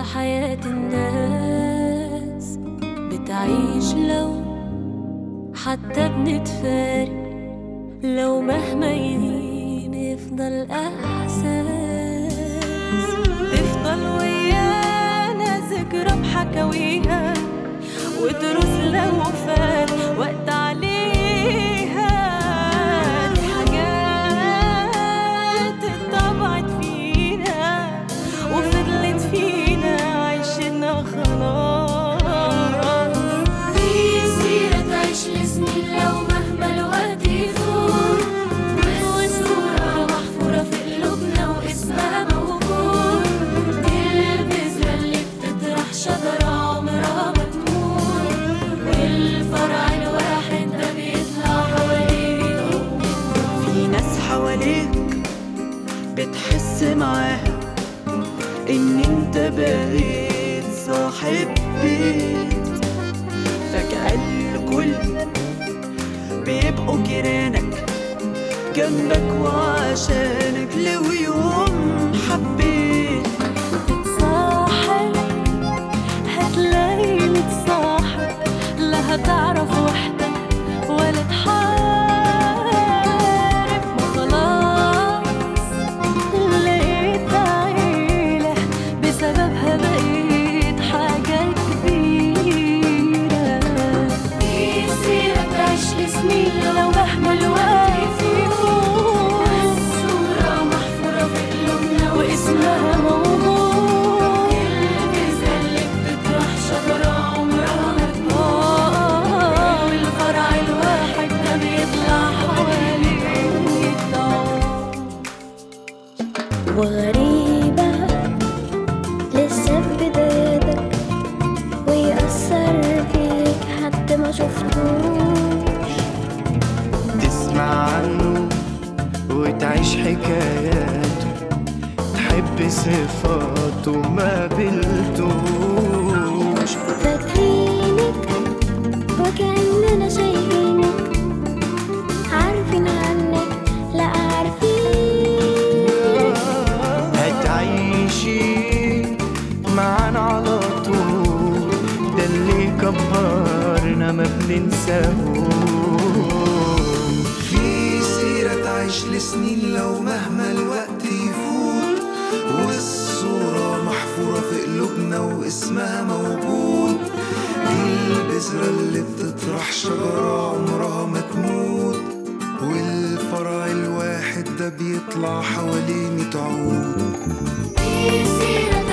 حياة الناس بتعيش لو حتى بنتفارق لو مهما يهين يفضل احساس تفضل ويانا ذكرى بحكاويها ودروس لو فات وقت عليها دي حاجات اتطبعت فينا وفضلت فينا عيشنا خلاص في سيرة تعيش لسنين لو مهما الوقت يفوت والصورة محفورة في قلوبنا واسمها موجود البذرة اللي بتطرح شجرة عمرها ما تموت والفرع الواحد ده بيطلع حواليه في ناس حواليك بتحس معاها ان انت بقيت صاحب بيت فجأة الكل بيبقوا جيرانك جنبك وعشانك لو يوم حبيت تتصاحب هتلاقي متصاحب لا هتعرف وحدك ولا تحارب ما خلاص لقيت عيلة بسببها بقيت حاجة كبيرة في سيرة تعيش لسنين لو مهما الوقت يفوت الصورة محفورة في قلوبنا واسمها موجود البذرة اللي بتطرح شجرة عمرها ما تموت والفرع الواحد ده بيطلع حواليه وغريبة لسه في بدايتك ويأثر فيك حد ما شفتوش تسمع عنه وتعيش حكاياته تحب صفاته ما قبلتوش فاكرينك وكأننا شايفينك عارفين عنك لا عارفين هتعيشي معانا على طول ده اللي كبرنا ما بننساهوش في سيرة تعيش لسنين لو مهما الوقت يفوت والصورة محفورة في قلوبنا واسمها موجود البذرة اللي بتطرح شجرة عمرها ما تموت والفرع الواحد ده بيطلع حواليه ميت عود في سيرة